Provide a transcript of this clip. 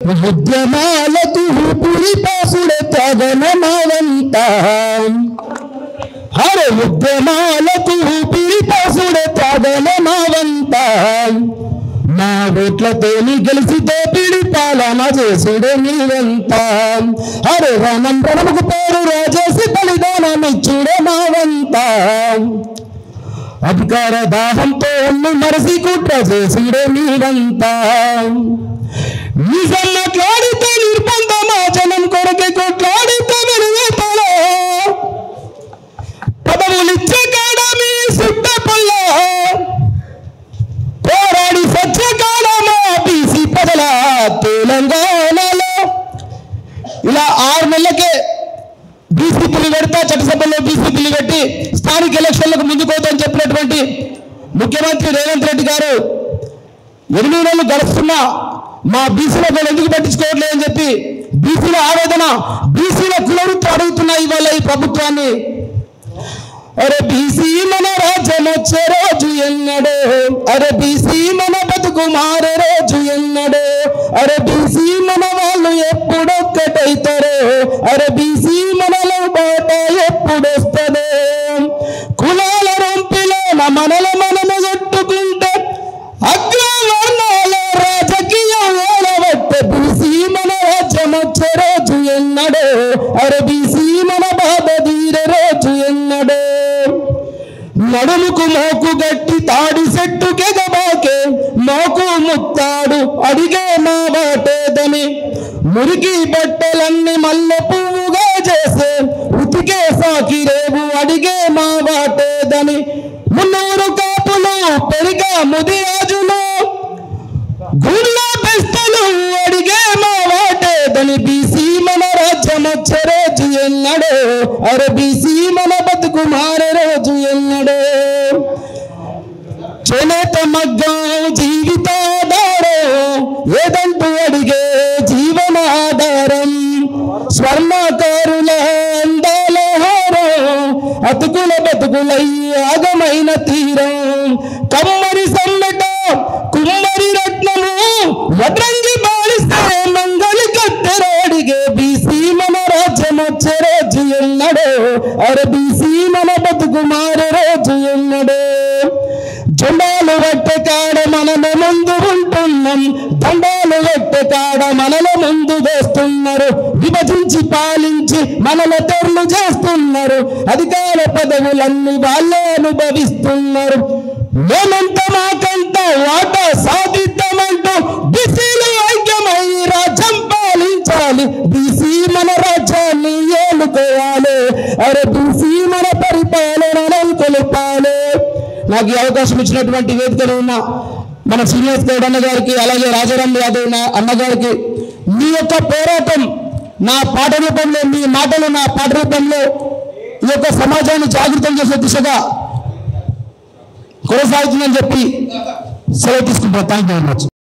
ఉద్యమాలకు ఊపిరి పాసుడే త్యాగనమావంతా హరే ఉద్యమాలకు ఊపిరి పాసుడే త్యాగనమావంతా మా ఓట్లతోని గెలిచి దోపిడి పాలన చేసుడే నీవంతా హరే రణం రణముకు పేరు రాజేసి బలిదానం ఇచ్చుడే మావంతా అధికార దాహంతో ఒళ్ళు మరసి కుట్ర చేసిడే నీవంతా నిజం మాట్లాడితే నిర్బంధమా జనం కొరకే కొట్లాడితే వెనువేతలో పదవులిచ్చే కాడ మీ సుట్ట పల్ల పోరాడి సత్య కాలమా బీసీ పదల తెలంగాణలో ఇలా ఆరు నెలలకే బీసీ బిల్లు పెడతా చట్టసభలో బీసీ బిల్లు పెట్టి స్థానిక ఎలక్షన్లకు ముందుకు పోతామని చెప్పినటువంటి ముఖ్యమంత్రి రేవంత్ రెడ్డి గారు ఎనిమిది నెలలు గడుస్తున్నా మా బీసీల కూడా ఎందుకు పట్టించుకోవట్లేదని చెప్పి బీసీల ఆవేదన బీసీల కులవృత్తి అడుగుతున్న ఇవాళ ఈ ప్రభుత్వాన్ని అరే బీసీ మన రాజ్యం వచ్చే రోజు ఎన్నడో అరే బీసీ మన బతుకు మారే రోజు ఎన్నడో అరే బీసీ మన వాళ్ళు ఎప్పుడొక్కటైతారో అరే బీసీ మనలో బాట ఎప్పుడొస్తుందో కులాల రొంపిలో మనల మనము కొట్టుకుంటే అగ్రవర్ణాల రాజకీయం ఓడబట్టే బీసీ మన రాజ్యం వచ్చే రోజు ఎన్నడో అరే బీసీ మన బాధ తీరే రోజు ఎన్నడో నడుముకు మోకు గట్టి తాడి చెట్టు కెగబాకే మోకు ముత్తాడు అడిగే మా బాటేదని మురికి బట్టలన్నీ మల్లె పువ్వుగా చేసే ఉతికే సాకి రేవు అడిగే మా బాటేదని మున్నూరు కాపులు పెరిగా ముదిరాజులు గుళ్ళ బెస్తలు అడిగే మా వాటేదని బీసీ మన రాజ్యం వచ్చే రోజు ఎన్నడో అరే బీసీ మన బతుకు మారే రోజు ఎన్నడో చేనేత మగ్గం జీవితాధారం ఏదంటూ అడిగే జీవనాధారం స్వర్ణకారుల అందాల హారం అతుకుల బతుకులై ఆగమైన తీరం కమ్మరి సమ్మెట కుమ్మరి రత్నము వడ్రంగి బాలిస్తే మంగళి కత్తెర అడిగే బీసీ మన రాజ్యం వచ్చే రోజు ఎన్నడో అరే బీసీ మన బతుకు మారే రోజు ఎన్నడో జెండాలు వెట్టే కాడ మనము ముందు ఉంటున్నాం దండాలు వెట్టే కాడ మనల ముందు వేస్తున్నారు విభజించి పాలించి మనల తెరలు చేస్తున్నారు అధికార పదవులన్నీ వాళ్ళే అనుభవిస్తున్నారు మేమంత మాకంత వాట సాధిద్దామంటూ బీసీలు ఐక్యమై రాజ్యం పాలించాలి బీసీ మన రాజ్యాన్ని ఏలుకోవాలి అరే బీసీ మన పరిపాలన కొలుపాలి నాకు ఈ అవకాశం ఇచ్చినటువంటి వేదికలో ఉన్న మన శ్రీనివాస్ గౌడ్ అన్న గారికి అలాగే రాజారాం యాదవ్ నా అన్నగారికి మీ యొక్క పోరాటం నా పాట రూపంలో మీ మాటలు నా పాట రూపంలో ఈ యొక్క సమాజాన్ని జాగృతం చేసే దిశగా కొనసాగుతుందని చెప్పి సెలవు తీసుకుంటారు థ్యాంక్ యూ వెరీ మచ్